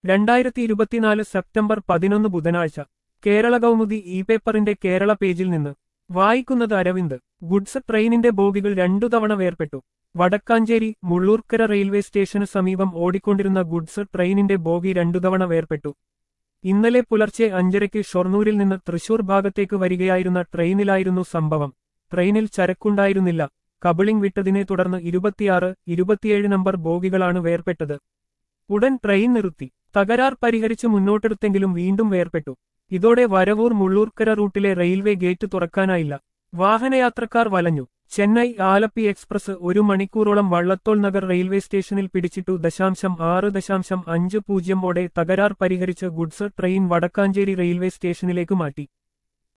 രണ്ടായിരത്തി ഇരുപത്തിനാല് സെപ്റ്റംബർ പതിനൊന്ന് ബുധനാഴ്ച കേരള കൗമുദി ഇ പേപ്പറിന്റെ കേരള പേജിൽ നിന്ന് വായിക്കുന്നത് അരവിന്ദ് ഗുഡ്സ് ട്രെയിനിന്റെ ബോഗികൾ രണ്ടു തവണ വേർപെട്ടു വടക്കാഞ്ചേരി മുള്ളൂർക്കര റെയിൽവേ സ്റ്റേഷന് സമീപം ഓടിക്കൊണ്ടിരുന്ന ഗുഡ്സ് ട്രെയിനിന്റെ ബോഗി രണ്ടു തവണ വേർപെട്ടു ഇന്നലെ പുലർച്ചെ അഞ്ചരയ്ക്ക് ഷൊർണൂരിൽ നിന്ന് തൃശൂർ ഭാഗത്തേക്ക് വരികയായിരുന്ന ട്രെയിനിലായിരുന്നു സംഭവം ട്രെയിനിൽ ചരക്കുണ്ടായിരുന്നില്ല കബിളിംഗ് വിട്ടതിനെ തുടർന്ന് ഇരുപത്തിയാറ് ഇരുപത്തിയേഴ് നമ്പർ ബോഗികളാണ് വേർപെട്ടത് ഉടൻ ട്രെയിൻ നിർത്തി തകരാർ പരിഹരിച്ച് മുന്നോട്ടെടുത്തെങ്കിലും വീണ്ടും വേർപെട്ടു ഇതോടെ വരവൂർ മുള്ളൂർക്കര റൂട്ടിലെ റെയിൽവേ ഗേറ്റ് തുറക്കാനായില്ല വാഹനയാത്രക്കാർ വലഞ്ഞു ചെന്നൈ ആലപ്പി എക്സ്പ്രസ് ഒരു മണിക്കൂറോളം വള്ളത്തോൾ നഗർ റെയിൽവേ സ്റ്റേഷനിൽ പിടിച്ചിട്ടു ദശാംശം ആറ് ദശാംശം അഞ്ച് പൂജ്യമോടെ തകരാർ പരിഹരിച്ച് ഗുഡ്സ് ട്രെയിൻ വടക്കാഞ്ചേരി റെയിൽവേ സ്റ്റേഷനിലേക്ക് മാറ്റി